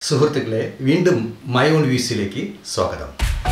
സുഹൃത്തുക്കളെ വീണ്ടും my own വ്യൂസിലേക്ക് സ്വാഗതം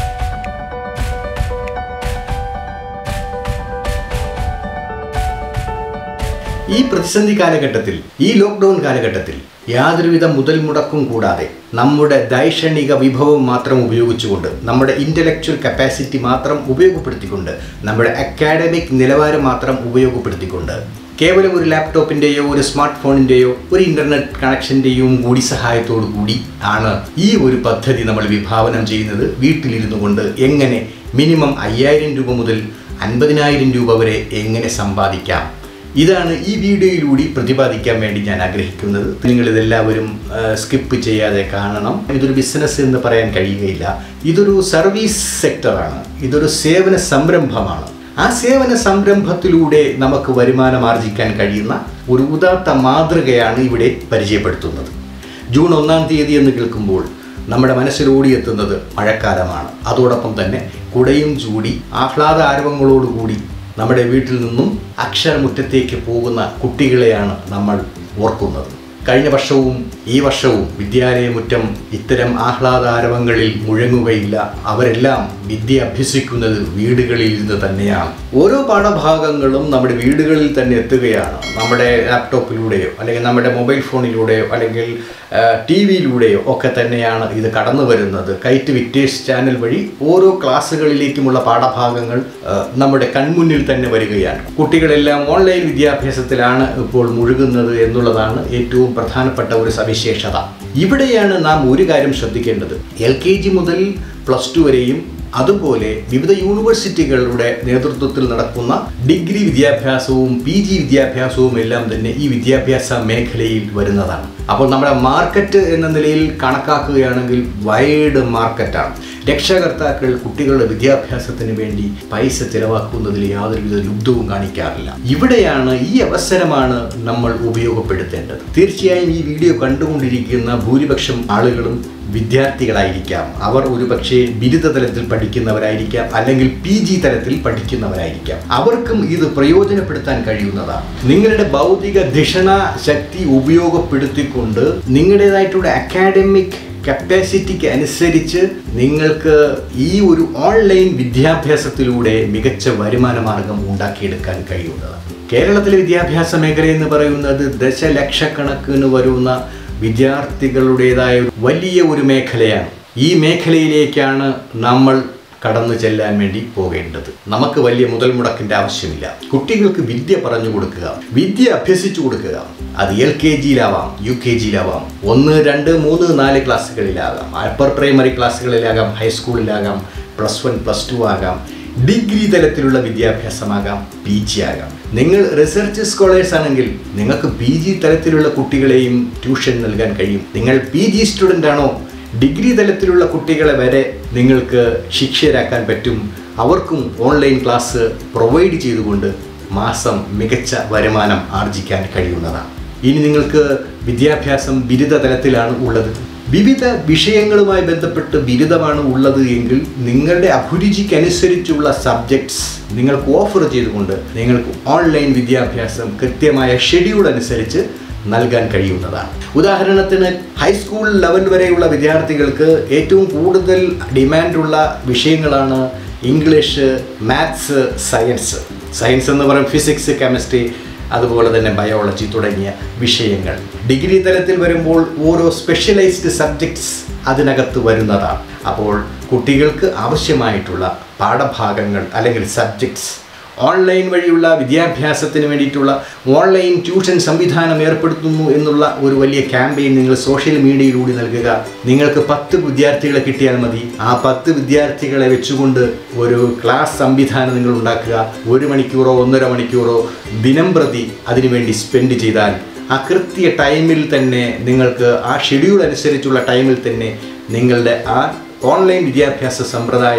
ഈ പ്രതിസന്ധി കാലഘട്ടത്തിൽ ഈ ലോക്ക്ഡൗൺ കാലഘട്ടത്തിൽ യാതൊരുവിധ മുതൽ മുടക്കും കൂടാതെ നമ്മുടെ ദൈക്ഷണിക വിഭവം മാത്രം ഉപയോഗിച്ചുകൊണ്ട് നമ്മുടെ ഇൻ്റലക്ച്വൽ കപ്പാസിറ്റി മാത്രം ഉപയോഗപ്പെടുത്തിക്കൊണ്ട് നമ്മുടെ അക്കാഡമിക് നിലവാരം മാത്രം ഉപയോഗപ്പെടുത്തിക്കൊണ്ട് കേവലം ഒരു ലാപ്ടോപ്പിൻ്റെയോ ഒരു സ്മാർട്ട് ഫോണിൻ്റെയോ ഒരു ഇൻ്റർനെറ്റ് കണക്ഷൻ്റെയും കൂടി സഹായത്തോടു കൂടി ആണ് ഈ ഒരു പദ്ധതി നമ്മൾ വിഭാവനം ചെയ്യുന്നത് വീട്ടിലിരുന്നു കൊണ്ട് എങ്ങനെ മിനിമം അയ്യായിരം രൂപ മുതൽ അൻപതിനായിരം രൂപ വരെ എങ്ങനെ സമ്പാദിക്കാം ഇതാണ് ഈ വീഡിയോയിലൂടെ പ്രതിപാദിക്കാൻ വേണ്ടി ഞാൻ ആഗ്രഹിക്കുന്നത് നിങ്ങളിതെല്ലാവരും സ്കിപ്പ് ചെയ്യാതെ കാണണം ഇതൊരു ബിസിനസ് എന്ന് പറയാൻ കഴിയുകയില്ല ഇതൊരു സർവീസ് സെക്ടറാണ് ഇതൊരു സേവന സംരംഭമാണ് ആ സേവന സംരംഭത്തിലൂടെ നമുക്ക് വരുമാനം ആർജിക്കാൻ കഴിയുന്ന ഒരു ഉദാത്ത മാതൃകയാണ് ഇവിടെ പരിചയപ്പെടുത്തുന്നത് ജൂൺ ഒന്നാം തീയതി എന്ന് കേൾക്കുമ്പോൾ നമ്മുടെ മനസ്സിലോടിയെത്തുന്നത് മഴക്കാലമാണ് അതോടൊപ്പം തന്നെ കുടയും ചൂടി ആഹ്ലാദ ആരവങ്ങളോടുകൂടി നമ്മുടെ വീട്ടിൽ നിന്നും അക്ഷരമുറ്റത്തേക്ക് പോകുന്ന കുട്ടികളെയാണ് നമ്മൾ ഓർക്കുന്നത് കഴിഞ്ഞ വർഷവും ഈ വർഷവും വിദ്യാലയമുറ്റം ഇത്തരം ആഹ്ലാദാരവങ്ങളിൽ മുഴങ്ങുകയില്ല അവരെല്ലാം വിദ്യ അഭ്യസിക്കുന്നത് വീടുകളിൽ നിന്ന് തന്നെയാണ് ഓരോ പാഠഭാഗങ്ങളും നമ്മുടെ വീടുകളിൽ തന്നെ എത്തുകയാണ് നമ്മുടെ ലാപ്ടോപ്പിലൂടെയോ അല്ലെങ്കിൽ നമ്മുടെ മൊബൈൽ ഫോണിലൂടെയോ അല്ലെങ്കിൽ ടി വിയിലൂടെയോ ഒക്കെ തന്നെയാണ് ഇത് കടന്നു വരുന്നത് കൈറ്റ് വിറ്റേഴ്സ് ചാനൽ വഴി ഓരോ ക്ലാസ്സുകളിലേക്കുമുള്ള പാഠഭാഗങ്ങൾ നമ്മുടെ കൺമുന്നിൽ തന്നെ വരികയാണ് കുട്ടികളെല്ലാം ഓൺലൈൻ വിദ്യാഭ്യാസത്തിലാണ് ഇപ്പോൾ മുഴുകുന്നത് എന്നുള്ളതാണ് ഏറ്റവും പ്രധാനപ്പെട്ട ഒരു സവിശേഷത ഇവിടെയാണ് നാം ഒരു കാര്യം ശ്രദ്ധിക്കേണ്ടത് എൽ കെ ജി മുതൽ പ്ലസ് ടു വരെയും അതുപോലെ വിവിധ യൂണിവേഴ്സിറ്റികളുടെ നേതൃത്വത്തിൽ നടക്കുന്ന ഡിഗ്രി വിദ്യാഭ്യാസവും പി ജി വിദ്യാഭ്യാസവും എല്ലാം തന്നെ ഈ വിദ്യാഭ്യാസ മേഖലയിൽ വരുന്നതാണ് അപ്പോൾ നമ്മുടെ മാർക്കറ്റ് എന്ന നിലയിൽ കണക്കാക്കുകയാണെങ്കിൽ വൈഡ് മാർക്കറ്റാണ് രക്ഷകർത്താക്കൾ കുട്ടികളുടെ വിദ്യാഭ്യാസത്തിന് വേണ്ടി പൈസ ചിലവാക്കുന്നതിൽ യാതൊരുവിധ ലുബ്ധവും കാണിക്കാറില്ല ഇവിടെയാണ് ഈ അവസരമാണ് നമ്മൾ ഉപയോഗപ്പെടുത്തേണ്ടത് തീർച്ചയായും ഈ വീഡിയോ കണ്ടുകൊണ്ടിരിക്കുന്ന ഭൂരിപക്ഷം ആളുകളും വിദ്യാർത്ഥികളായിരിക്കാം അവർ ഒരു പക്ഷേ ബിരുദ തലത്തിൽ പഠിക്കുന്നവരായിരിക്കാം അല്ലെങ്കിൽ പി ജി തലത്തിൽ പഠിക്കുന്നവരായിരിക്കാം അവർക്കും ഇത് പ്രയോജനപ്പെടുത്താൻ കഴിയുന്നതാണ് നിങ്ങളുടെ ഭൗതിക ധിഷണ ശക്തി ഉപയോഗപ്പെടുത്തിക്കൊണ്ട് നിങ്ങളുടേതായിട്ടുള്ള അക്കാഡമിക് കപ്പാസിറ്റിക്ക് അനുസരിച്ച് നിങ്ങൾക്ക് ഈ ഒരു ഓൺലൈൻ വിദ്യാഭ്യാസത്തിലൂടെ മികച്ച വരുമാന മാർഗം ഉണ്ടാക്കിയെടുക്കാൻ കഴിയുന്നതാണ് കേരളത്തിലെ വിദ്യാഭ്യാസ മേഖല എന്ന് പറയുന്നത് ദശലക്ഷക്കണക്കിന് വരുന്ന വിദ്യാർത്ഥികളുടേതായ വലിയ ഒരു മേഖലയാണ് ഈ മേഖലയിലേക്കാണ് നമ്മൾ കടന്നു ചെല്ലാൻ വേണ്ടി പോകേണ്ടത് നമുക്ക് വലിയ മുതൽ മുടക്കിൻ്റെ ആവശ്യമില്ല കുട്ടികൾക്ക് വിദ്യ പറഞ്ഞു കൊടുക്കുക വിദ്യ അഭ്യസിച്ചു കൊടുക്കുക അത് എൽ കെ ജിയിലാവാം യു കെ ജിയിലാവാം ഒന്ന് രണ്ട് മൂന്ന് നാല് ക്ലാസ്സുകളിലാകാം അപ്പർ പ്രൈമറി ക്ലാസ്സുകളിലാകാം ഹൈസ്കൂളിലാകാം പ്ലസ് വൺ പ്ലസ് ടു ആകാം ഡിഗ്രി തലത്തിലുള്ള വിദ്യാഭ്യാസമാകാം പി ജി ആകാം നിങ്ങൾ റിസർച്ച് സ്കോളേഴ്സ് ആണെങ്കിൽ നിങ്ങൾക്ക് പി ജി തലത്തിലുള്ള കുട്ടികളെയും ട്യൂഷൻ നൽകാൻ കഴിയും നിങ്ങൾ പി ജി സ്റ്റുഡൻ്റ് ആണോ ഡിഗ്രി തലത്തിലുള്ള കുട്ടികളെ വരെ നിങ്ങൾക്ക് ശിക്ഷരാക്കാൻ പറ്റും അവർക്കും ഓൺലൈൻ ക്ലാസ് പ്രൊവൈഡ് ചെയ്തുകൊണ്ട് മാസം മികച്ച വരുമാനം ആർജിക്കാൻ കഴിയുന്നതാണ് ഇനി നിങ്ങൾക്ക് വിദ്യാഭ്യാസം ബിരുദ തലത്തിലാണ് ഉള്ളത് വിവിധ വിഷയങ്ങളുമായി ബന്ധപ്പെട്ട് ബിരുദമാണ് ഉള്ളത് എങ്കിൽ നിങ്ങളുടെ അഭിരുചിക്കനുസരിച്ചുള്ള സബ്ജക്ട്സ് നിങ്ങൾക്ക് ഓഫർ ചെയ്തുകൊണ്ട് നിങ്ങൾക്ക് ഓൺലൈൻ വിദ്യാഭ്യാസം കൃത്യമായ ഷെഡ്യൂൾ അനുസരിച്ച് നൽകാൻ കഴിയുന്നതാണ് ഉദാഹരണത്തിന് ഹൈസ്കൂൾ ലെവൽ വരെയുള്ള വിദ്യാർത്ഥികൾക്ക് ഏറ്റവും കൂടുതൽ ഡിമാൻഡുള്ള വിഷയങ്ങളാണ് ഇംഗ്ലീഷ് മാത്സ് സയൻസ് സയൻസ് എന്ന് പറയും ഫിസിക്സ് കെമിസ്ട്രി അതുപോലെ തന്നെ ബയോളജി തുടങ്ങിയ വിഷയങ്ങൾ ഡിഗ്രി തലത്തിൽ വരുമ്പോൾ ഓരോ സ്പെഷ്യലൈസ്ഡ് സബ്ജക്ട്സ് അതിനകത്ത് വരുന്നതാണ് അപ്പോൾ കുട്ടികൾക്ക് ആവശ്യമായിട്ടുള്ള പാഠഭാഗങ്ങൾ അല്ലെങ്കിൽ സബ്ജക്ട്സ് ഓൺലൈൻ വഴിയുള്ള വിദ്യാഭ്യാസത്തിന് വേണ്ടിയിട്ടുള്ള ഓൺലൈൻ ട്യൂഷൻ സംവിധാനം ഏർപ്പെടുത്തുന്നു എന്നുള്ള ഒരു വലിയ ക്യാമ്പയിൻ നിങ്ങൾ സോഷ്യൽ മീഡിയയിലൂടെ നൽകുക നിങ്ങൾക്ക് പത്ത് വിദ്യാർത്ഥികളെ കിട്ടിയാൽ മതി ആ പത്ത് വിദ്യാർത്ഥികളെ വെച്ചുകൊണ്ട് ഒരു ക്ലാസ് സംവിധാനം നിങ്ങൾ ഉണ്ടാക്കുക ഒരു മണിക്കൂറോ ഒന്നര മണിക്കൂറോ ദിനം പ്രതി അതിനുവേണ്ടി സ്പെൻഡ് ചെയ്താൽ ആ കൃത്യ ടൈമിൽ തന്നെ നിങ്ങൾക്ക് ആ ഷെഡ്യൂൾ അനുസരിച്ചുള്ള ടൈമിൽ തന്നെ നിങ്ങളുടെ ആ ഓൺലൈൻ വിദ്യാഭ്യാസ സമ്പ്രദായം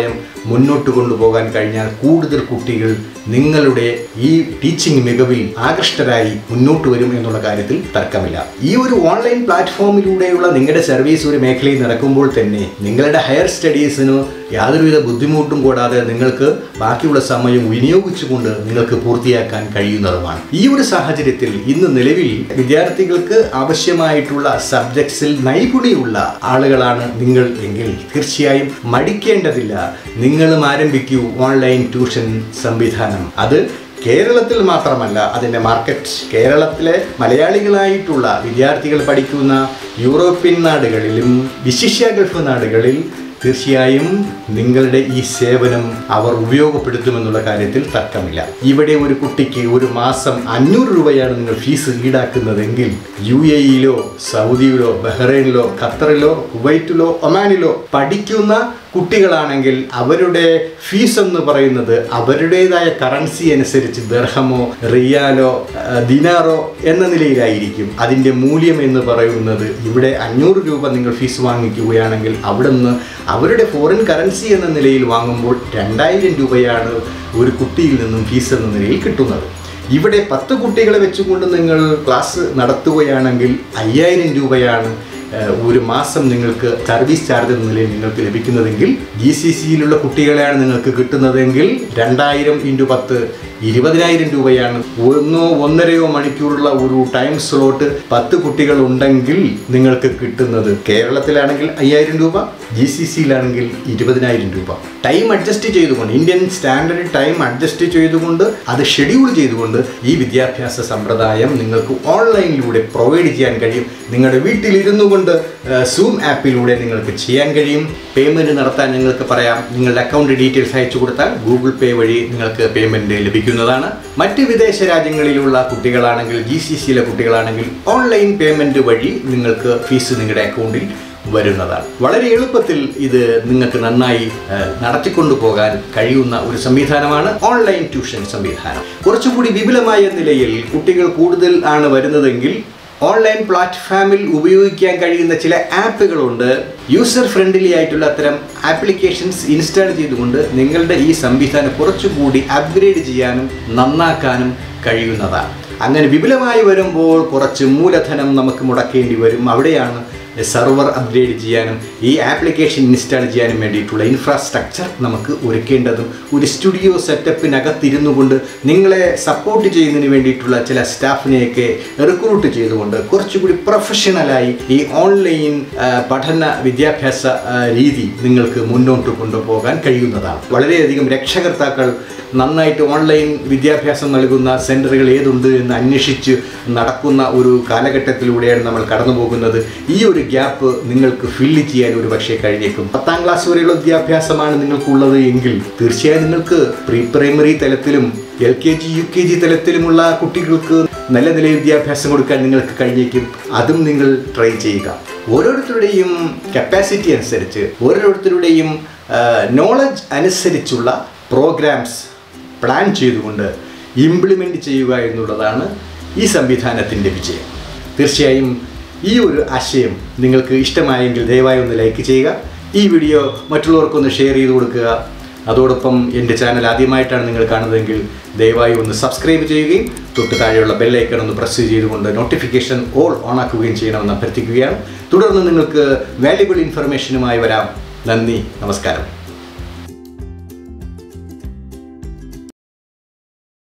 മുന്നോട്ട് കൊണ്ടുപോകാൻ കഴിഞ്ഞാൽ കൂടുതൽ കുട്ടികൾ നിങ്ങളുടെ ഈ ടീച്ചിങ് മികവിൽ ആകൃഷ്ടരായി മുന്നോട്ട് വരും എന്നുള്ള കാര്യത്തിൽ തർക്കമില്ല ഈ ഒരു ഓൺലൈൻ പ്ലാറ്റ്ഫോമിലൂടെയുള്ള നിങ്ങളുടെ സർവീസ് ഒരു മേഖലയിൽ നടക്കുമ്പോൾ തന്നെ നിങ്ങളുടെ ഹയർ സ്റ്റഡീസിന് യാതൊരുവിധ ബുദ്ധിമുട്ടും കൂടാതെ നിങ്ങൾക്ക് ബാക്കിയുള്ള സമയം വിനിയോഗിച്ചുകൊണ്ട് നിങ്ങൾക്ക് പൂർത്തിയാക്കാൻ കഴിയുന്നതുമാണ് ഈ ഒരു സാഹചര്യത്തിൽ ഇന്ന് നിലവിൽ വിദ്യാർത്ഥികൾക്ക് ആവശ്യമായിട്ടുള്ള സബ്ജക്ട്സിൽ നൈപുണ്യമുള്ള ആളുകളാണ് നിങ്ങൾ എങ്കിൽ തീർച്ചയായും മടിക്കേണ്ടതില്ല നിങ്ങളും ആരംഭിക്കൂ ഓൺലൈൻ ട്യൂഷൻ സംവിധാനം അത് കേരളത്തിൽ മാത്രമല്ല അതിൻ്റെ മാർക്കറ്റ് കേരളത്തിലെ മലയാളികളായിട്ടുള്ള വിദ്യാർത്ഥികൾ പഠിക്കുന്ന യൂറോപ്യൻ നാടുകളിലും വിശിഷ്യ ഗൾഫ് നാടുകളിൽ തീർച്ചയായും നിങ്ങളുടെ ഈ സേവനം അവർ ഉപയോഗപ്പെടുത്തുമെന്നുള്ള കാര്യത്തിൽ തർക്കമില്ല ഇവിടെ ഒരു കുട്ടിക്ക് ഒരു മാസം അഞ്ഞൂറ് രൂപയാണ് നിങ്ങൾ ഫീസ് ഈടാക്കുന്നതെങ്കിൽ യു എയിലോ സൗദിയിലോ ബഹ്റൈനിലോ ഖത്തറിലോ കുവൈറ്റിലോ ഒമാനിലോ പഠിക്കുന്ന കുട്ടികളാണെങ്കിൽ അവരുടെ ഫീസ് എന്ന് പറയുന്നത് അവരുടേതായ കറൻസി അനുസരിച്ച് ദർഹമോ റിയാലോ ആ, ദിനാറോ എന്ന നിലയിലായിരിക്കും അതിൻ്റെ മൂല്യം എന്ന് പറയുന്നത് ഇവിടെ അഞ്ഞൂറ് രൂപ നിങ്ങൾ ഫീസ് വാങ്ങിക്കുകയാണെങ്കിൽ അവിടെ നിന്ന് അവരുടെ ഫോറിൻ കറൻസി എന്ന നിലയിൽ വാങ്ങുമ്പോൾ രണ്ടായിരം രൂപയാണ് ഒരു കുട്ടിയിൽ നിന്നും ഫീസ് എന്ന നിലയിൽ കിട്ടുന്നത് ഇവിടെ പത്ത് കുട്ടികളെ വെച്ചുകൊണ്ട് നിങ്ങൾ ക്ലാസ് നടത്തുകയാണെങ്കിൽ അയ്യായിരം രൂപയാണ് ഏഹ് ഒരു മാസം നിങ്ങൾക്ക് സർവീസ് ചാർജ് എന്ന നിലയിൽ നിങ്ങൾക്ക് ലഭിക്കുന്നതെങ്കിൽ ജി സി സിയിലുള്ള കുട്ടികളെയാണ് നിങ്ങൾക്ക് കിട്ടുന്നതെങ്കിൽ രണ്ടായിരം ഇൻറ്റു പത്ത് ഇരുപതിനായിരം രൂപയാണ് ഒന്നോ ഒന്നരയോ മണിക്കൂറുള്ള ഒരു ടൈം സ്ലോട്ട് പത്ത് കുട്ടികൾ ഉണ്ടെങ്കിൽ നിങ്ങൾക്ക് കിട്ടുന്നത് കേരളത്തിലാണെങ്കിൽ അയ്യായിരം രൂപ ജി സി സിയിലാണെങ്കിൽ ഇരുപതിനായിരം രൂപ ടൈം അഡ്ജസ്റ്റ് ചെയ്തുകൊണ്ട് ഇന്ത്യൻ സ്റ്റാൻഡേർഡ് ടൈം അഡ്ജസ്റ്റ് ചെയ്തുകൊണ്ട് അത് ഷെഡ്യൂൾ ചെയ്തുകൊണ്ട് ഈ വിദ്യാഭ്യാസ സമ്പ്രദായം നിങ്ങൾക്ക് ഓൺലൈനിലൂടെ പ്രൊവൈഡ് ചെയ്യാൻ കഴിയും നിങ്ങളുടെ വീട്ടിലിരുന്നു കൊണ്ട് സൂം ആപ്പിലൂടെ നിങ്ങൾക്ക് ചെയ്യാൻ കഴിയും പേയ്മെൻറ്റ് നടത്താൻ നിങ്ങൾക്ക് പറയാം നിങ്ങളുടെ അക്കൗണ്ട് ഡീറ്റെയിൽസ് അയച്ചു കൊടുത്താൽ ഗൂഗിൾ പേ വഴി നിങ്ങൾക്ക് പേയ്മെൻറ്റ് ലഭിക്കുന്നതാണ് മറ്റ് വിദേശ രാജ്യങ്ങളിലുള്ള കുട്ടികളാണെങ്കിൽ ജി സി സിയിലെ കുട്ടികളാണെങ്കിൽ ഓൺലൈൻ പേയ്മെൻറ്റ് വഴി നിങ്ങൾക്ക് ഫീസ് നിങ്ങളുടെ അക്കൗണ്ടിൽ വരുന്നതാണ് വളരെ എളുപ്പത്തിൽ ഇത് നിങ്ങൾക്ക് നന്നായി ഏഹ്, നടത്തിക്കൊണ്ടു പോകാൻ കഴിയുന്ന ഒരു സംവിധാനമാണ് ഓൺലൈൻ ട്യൂഷൻ സംവിധാനം കുറച്ചുകൂടി വിപുലമായ നിലയിൽ കുട്ടികൾ കൂടുതൽ ആണ് വരുന്നതെങ്കിൽ ഓൺലൈൻ പ്ലാറ്റ്ഫോമിൽ ഉപയോഗിക്കാൻ കഴിയുന്ന ചില ആപ്പുകളുണ്ട് യൂസർ ഫ്രണ്ട്ലി ആയിട്ടുള്ള അത്തരം ആപ്ലിക്കേഷൻസ് ഇൻസ്റ്റാൾ ചെയ്തുകൊണ്ട് നിങ്ങളുടെ ഈ സംവിധാനം കുറച്ചുകൂടി അപ്ഗ്രേഡ് ചെയ്യാനും നന്നാക്കാനും കഴിയുന്നതാണ് അങ്ങനെ വിപുലമായി വരുമ്പോൾ കുറച്ച് മൂലധനം നമുക്ക് മുടക്കേണ്ടി വരും അവിടെയാണ് സെർവർ അപ്ഗ്രേഡ് ചെയ്യാനും ഈ ആപ്ലിക്കേഷൻ ഇൻസ്റ്റാൾ ചെയ്യാനും വേണ്ടിയിട്ടുള്ള ഇൻഫ്രാസ്ട്രക്ചർ നമുക്ക് ഒരുക്കേണ്ടതും ഒരു സ്റ്റുഡിയോ സെറ്റപ്പിനകത്തിരുന്നു കൊണ്ട് നിങ്ങളെ സപ്പോർട്ട് ചെയ്യുന്നതിന് വേണ്ടിയിട്ടുള്ള ചില സ്റ്റാഫിനെയൊക്കെ റിക്രൂട്ട് ചെയ്തുകൊണ്ട് കുറച്ചുകൂടി പ്രൊഫഷണലായി ഈ ഓൺലൈൻ ആ, പഠന വിദ്യാഭ്യാസ ആ, രീതി നിങ്ങൾക്ക് മുന്നോട്ട് കൊണ്ടുപോകാൻ കഴിയുന്നതാണ് വളരെയധികം രക്ഷകർത്താക്കൾ നന്നായിട്ട് ഓൺലൈൻ വിദ്യാഭ്യാസം നൽകുന്ന സെൻറ്ററുകൾ ഏതുണ്ട് എന്ന് അന്വേഷിച്ച് നടക്കുന്ന ഒരു കാലഘട്ടത്തിലൂടെയാണ് നമ്മൾ കടന്നു പോകുന്നത് ഈ ഒരു ഗ്യാപ്പ് നിങ്ങൾക്ക് ഫില്ല് ചെയ്യാൻ ഒരു പക്ഷേ കഴിഞ്ഞേക്കും പത്താം ക്ലാസ് വരെയുള്ള വിദ്യാഭ്യാസമാണ് നിങ്ങൾക്കുള്ളത് എങ്കിൽ തീർച്ചയായും നിങ്ങൾക്ക് പ്രീ പ്രൈമറി തലത്തിലും L K G U K G തലത്തിലുമുള്ള കുട്ടികൾക്ക് നല്ല നിലയിൽ വിദ്യാഭ്യാസം കൊടുക്കാൻ നിങ്ങൾക്ക് കഴിഞ്ഞേക്കും അതും നിങ്ങൾ ട്രൈ ചെയ്യുക ഓരോരുത്തരുടെയും കപ്പാസിറ്റി അനുസരിച്ച് ഓരോരുത്തരുടെയും നോളജ് അനുസരിച്ചുള്ള പ്രോഗ്രാംസ് പ്ലാൻ ചെയ്തുകൊണ്ട് ഇംപ്ലിമെൻ്റ് ചെയ്യുക എന്നുള്ളതാണ് ഈ സംവിധാനത്തിൻ്റെ വിജയം തീർച്ചയായും ഈ ഒരു ആശയം നിങ്ങൾക്ക് ഇഷ്ടമായെങ്കിൽ ദയവായി ഒന്ന് ലൈക്ക് ചെയ്യുക ഈ വീഡിയോ മറ്റുള്ളവർക്കൊന്ന് ഷെയർ ചെയ്ത് കൊടുക്കുക അതോടൊപ്പം എൻ്റെ ചാനൽ ആദ്യമായിട്ടാണ് നിങ്ങൾ കാണുന്നതെങ്കിൽ ദയവായി ഒന്ന് സബ്സ്ക്രൈബ് ചെയ്യുകയും തൊട്ട് താഴെയുള്ള ബെല്ലൈക്കൺ ഒന്ന് പ്രസ് ചെയ്തുകൊണ്ട് നോട്ടിഫിക്കേഷൻ ഓൾ ഓൺ ആക്കുകയും ചെയ്യണമെന്ന് അഭ്യർത്ഥിക്കുകയാണ് തുടർന്ന് നിങ്ങൾക്ക് വാല്യുബിൾ ഇൻഫർമേഷനുമായി വരാം നന്ദി നമസ്കാരം